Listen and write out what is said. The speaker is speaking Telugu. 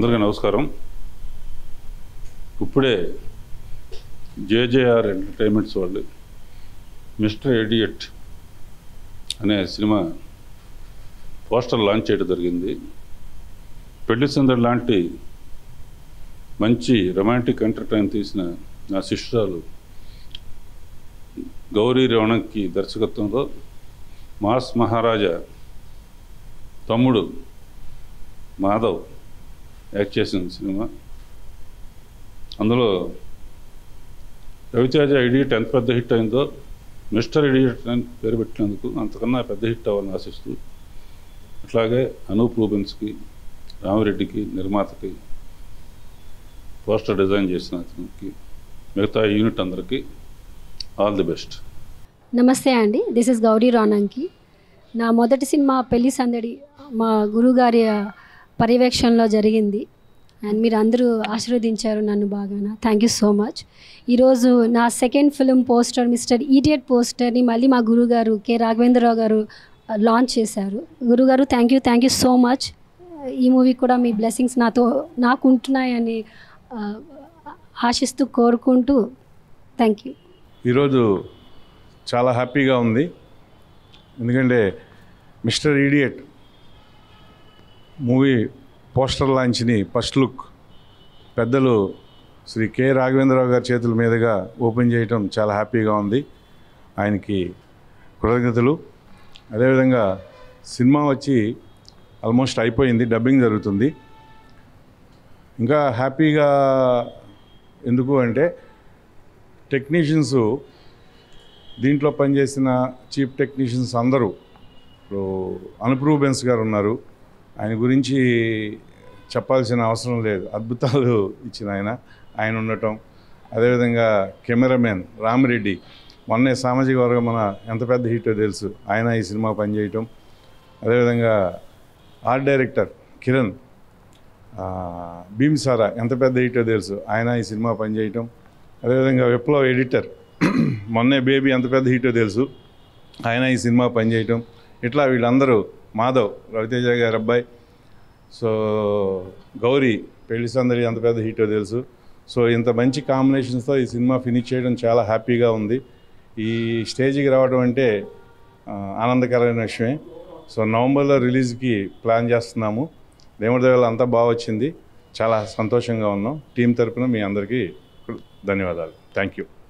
అందరికీ నమస్కారం ఇప్పుడే జేజేఆర్ ఎంటర్టైన్మెంట్స్ వాళ్ళు మిస్టర్ ఎడియట్ అనే సినిమా పోస్టర్ లాంచ్ చేయడం జరిగింది పెళ్లి సందడి లాంటి మంచి రొమాంటిక్ ఎంటర్టైన్ తీసిన నా శిష్యురాలు గౌరీ రవణకి దర్శకత్వంలో మాస్ మహారాజా తమ్ముడు మాధవ్ యాక్ట్ చేసిన సినిమా అందులో రవితేజ ఎడిట్ ఎంత పెద్ద హిట్ అయిందో మిస్టర్ ఎడిట్ అని పేరు పెట్టినందుకు అంతకన్నా పెద్ద హిట్ అవ్వాలని ఆశిస్తూ అట్లాగే అనూప్ రూబెన్స్కి రామిరెడ్డికి నిర్మాతకి పోస్టర్ డిజైన్ చేసిన అతనికి మిగతా యూనిట్ అందరికీ ఆల్ ది బెస్ట్ నమస్తే అండి దిస్ ఇస్ గౌరీ రానంకి నా మొదటి సినిమా పెళ్లి సందడి మా గురుగారి పర్యవేక్షణలో జరిగింది అండ్ మీరు అందరూ ఆశీర్వదించారు నన్ను బాగాన థ్యాంక్ యూ సో మచ్ ఈరోజు నా second film poster mister idiot పోస్టర్ని మళ్ళీ మా గురుగారు కె రాఘవేంద్రరావు గారు లాంచ్ చేశారు గురుగారు thank you thank you so much ఈ మూవీ కూడా మీ బ్లెస్సింగ్స్ నాతో నాకు ఉంటున్నాయని ఆ, ఆశిస్తూ కోరుకుంటూ థ్యాంక్ యూ ఈరోజు చాలా హ్యాపీగా ఉంది ఎందుకంటే మిస్టర్ ఈడియట్ మూవీ పోస్టర్ లాంచ్ని ఫస్ట్ లుక్ పెద్దలు శ్రీ కె రాఘవేంద్రరావు గారి చేతుల మీదుగా ఓపెన్ చేయటం చాలా హ్యాపీగా ఉంది ఆయనకి కృతజ్ఞతలు అదేవిధంగా సినిమా వచ్చి ఆల్మోస్ట్ అయిపోయింది డబ్బింగ్ జరుగుతుంది ఇంకా హ్యాపీగా ఎందుకు అంటే టెక్నీషియన్స్ దీంట్లో పనిచేసిన చీఫ్ టెక్నీషియన్స్ అందరూ ఇప్పుడు అనుప్రూవ్ బెన్స్ గారు ఉన్నారు ఆయన గురించి చెప్పాల్సిన అవసరం లేదు అద్భుతాలు ఇచ్చిన ఆయన ఆయన ఉండటం అదేవిధంగా కెమెరామెన్ రామిరెడ్డి మొన్నే సామాజిక వర్గం మన ఎంత పెద్ద హిట్టో తెలుసు ఆయన ఈ సినిమా పనిచేయటం అదేవిధంగా ఆర్ట్ డైరెక్టర్ కిరణ్ ఆ, భీమ్ సారా ఎంత పెద్ద హిట్టో తెలుసు ఆయన ఈ సినిమా పనిచేయటం అదేవిధంగా విప్లవ్ ఎడిటర్ మొన్నే బేబీ ఎంత పెద్ద హిట్టో తెలుసు ఆయన ఈ సినిమా పనిచేయటం ఇట్లా వీళ్ళందరూ మాధవ్ రవితేజ గారి అబ్బాయి సో గౌరీ పెళ్లి సందడి ఎంత పెద్ద హిట్టో తెలుసు సో ఇంత మంచి కాంబినేషన్స్తో ఈ సినిమా ఫినిష్ చేయడం చాలా హ్యాపీగా ఉంది ఈ స్టేజ్కి రావడం అంటే ఆ, ఆనందకరమైన విషయమే సో నవంబర్లో రిలీజ్కి ప్లాన్ చేస్తున్నాము దేవుడి దయవల్ల అంతా బాగా వచ్చింది చాలా సంతోషంగా ఉన్నాం టీం తరపున మీ అందరికీ ధన్యవాదాలు థ్యాంక్ యూ